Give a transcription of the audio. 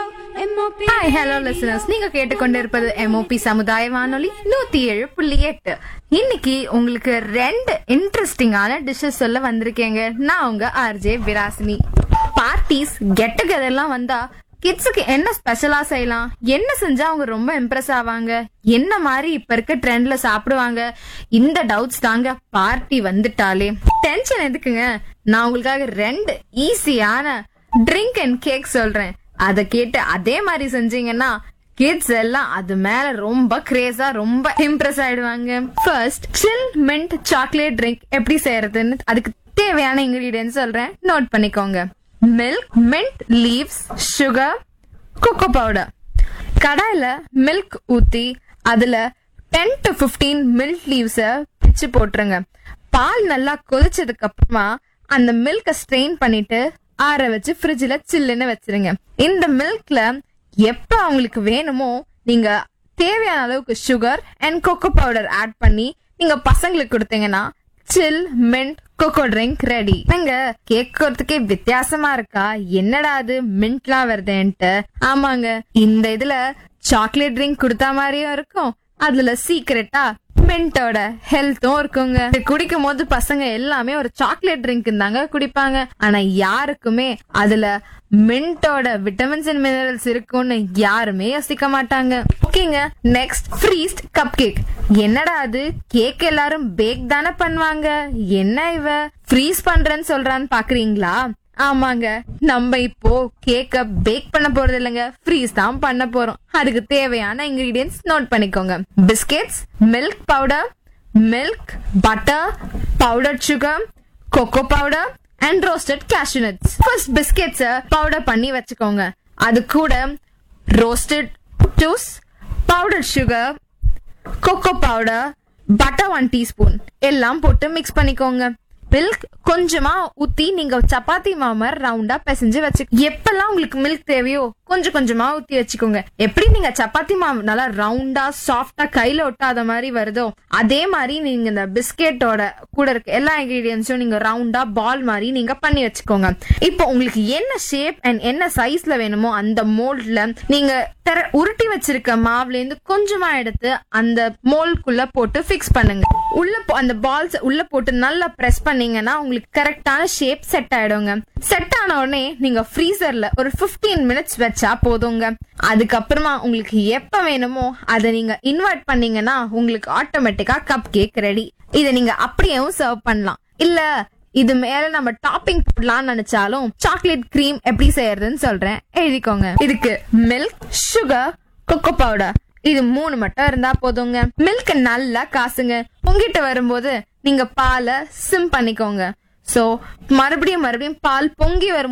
hi hello listeners நீங்க கேட்டுக்கொண்டிருப்பது MOP சமுதாய வானொலி நூத்தி ஏழு புள்ளி எட்டு இன்னைக்கு உங்களுக்கு ரெண்டு இன்ட்ரெஸ்டிங்கான டிஷ்ஷஸ் சொல்ல வந்திருக்கேங்க நான் உங்க RJ Virasini parties get together எல்லாம் வந்தா கிட்ஸுக்கு என்ன ஸ்பெஷலா செய்யலாம் என்ன செஞ்சா அவங்க ரொம்ப இம்ப்ரெஸ் ஆவாங்க என்ன மாதிரி இப்ப இருக்க ட்ரெண்ட்ல சாப்பிடுவாங்க இந்த டவுட்ஸ் தாங்க பார்ட்டி வந்துட்டாலே டென்ஷன் எதுக்குங்க நான் உங்களுக்காக ரெண்டு ஈஸியான ட்ரிங்க் அண்ட் கேக் சொல்றேன் அத கேட்டு அதே மாதிரி செஞ்சீங்கன்னா கிட்ஸ் எல்லாம் அது மேல ரொம்ப கிரேஸா ரொம்ப இம்ப்ரெஸ் ஆயிடுவாங்க first chill mint chocolate drink எப்படி செய்யறதுன்னு அதுக்கு தேவையான இன்கிரீடியன்ஸ் சொல்றேன் நோட் பண்ணிக்கோங்க milk mint leaves sugar cocoa powder கடாயில மில்க் ஊத்தி அதுல டென் டு 15 மில்க் லீவ்ஸ பிச்சு போட்டுருங்க பால் நல்லா கொதிச்சதுக்கு அப்புறமா அந்த மில்க ஸ்ட்ரெயின் பண்ணிட்டு ஆற வச்சு ஃப்ரிட்ஜ்ல சில்லுன்னு வச்சிருங்க இந்த மில்க்ல எப்ப அவங்களுக்கு வேணுமோ நீங்க தேவையான அளவுக்கு sugar and cocoa powder add பண்ணி நீங்க பசங்களுக்கு கொடுத்தீங்கன்னா chill mint cocoa drink ready நீங்க கேட்கறதுக்கே வித்தியாசமா இருக்கா என்னடா அது மின்ட்லாம் வருதேன்ட்டு ஆமாங்க இந்த இதுல சாக்லேட் ட்ரிங்க் கொடுத்தா மாதிரியும் இருக்கும் அதுல சீக்கிரட்டா மின்ட்டோட ஹெல்த்தும் இருக்குங்க இது குடிக்கும் போது பசங்க எல்லாமே ஒரு சாக்லேட் ட்ரிங்க் தாங்க குடிப்பாங்க ஆனா யாருக்குமே அதுல மின்ட்டோட விட்டமின்ஸ் அண்ட் மினரல்ஸ் இருக்கும்னு யாருமே யோசிக்க மாட்டாங்க ஓகேங்க நெக்ஸ்ட் ஃப்ரீஸ்ட் கப் கேக் என்னடா அது கேக் எல்லாரும் பேக் தானே பண்ணுவாங்க என்ன இவ ஃப்ரீஸ் பண்றேன்னு சொல்றான்னு பாக்குறீங்களா ஆமாங்க நம்ம இப்போ கேக்க பேக் பண்ண போறது இல்லைங்க ஃப்ரீஸ் தான் பண்ண போறோம் அதுக்கு தேவையான இன்கிரீடியன்ஸ் நோட் பண்ணிக்கோங்க biscuits milk powder milk butter powder sugar cocoa powder and roasted cashew nuts first பிஸ்கெட்ஸ பவுடர் பண்ணி வச்சுக்கோங்க அது கூட ரோஸ்டட் டூஸ் powder sugar cocoa powder butter one teaspoon எல்லாம் போட்டு மிக்ஸ் பண்ணிக்கோங்க மில்க் கொஞ்சமா ஊத்தி நீங்க சப்பாத்தி மாவு ரவுண்டா பிசைஞ்சு வச்சு எப்பெல்லாம் உங்களுக்கு மில்க் தேவையோ கொஞ்சம் கொஞ்சமா ஊத்தி வச்சுக்கோங்க எப்படி நீங்க சப்பாத்தி மாவு நல்லா ரவுண்டா சாஃப்டா கையில ஒட்டாத மாதிரி வருதோ அதே மாதிரி நீங்க இந்த பிஸ்கெட்டோட கூட இருக்க எல்லா இன்கிரீடியன்ஸும் நீங்க ரவுண்டா பால் மாதிரி நீங்க பண்ணி வச்சுக்கோங்க இப்போ உங்களுக்கு என்ன ஷேப் அண்ட் என்ன சைஸ்ல வேணுமோ அந்த மோல்ட்ல நீங்க தர உருட்டி வச்சிருக்க மாவுல இருந்து கொஞ்சமா எடுத்து அந்த மோல்குள்ள போட்டு ஃபிக்ஸ் பண்ணுங்க உள்ள போ- அந்த பால்ஸ் உள்ள போட்டு நல்லா பிரஸ் பண்ணீங்கன்னா உங்களுக்கு கரெக்டான ஷேப் செட் ஆயிடுங்க செட் ஆன உடனே நீங்க ஃப்ரீசர்ல ஒரு 15 மினிட்ஸ் வச்சா போதுங்க அதுக்கப்புறமா உங்களுக்கு எப்ப வேணுமோ அதை நீங்க இன்வெர்ட் பண்ணீங்கன்னா உங்களுக்கு ஆட்டோமேட்டிக்கா கப் கேக் ரெடி இதை நீங்க அப்படியேவும் சர்வ் பண்ணலாம் இல்ல இது மேல நம்ம டாப்பிங் போடலாம்னு நினைச்சாலும் சாக்லேட் கிரீம் எப்படி செய்யறதுன்னு சொல்றேன் எழுதிக்கோங்க இதுக்கு மில்க் சுகர் கொக்கோ பவுடர் இது மூணு மட்டும் இருந்தா போதுங்க மில்க் நல்லா காசுங்க பொங்கிட்டு வரும்போது நீங்க பாலை சிம் பண்ணிக்கோங்க சோ மறுபடியும் மறுபடியும் பால் பொங்கி வரும்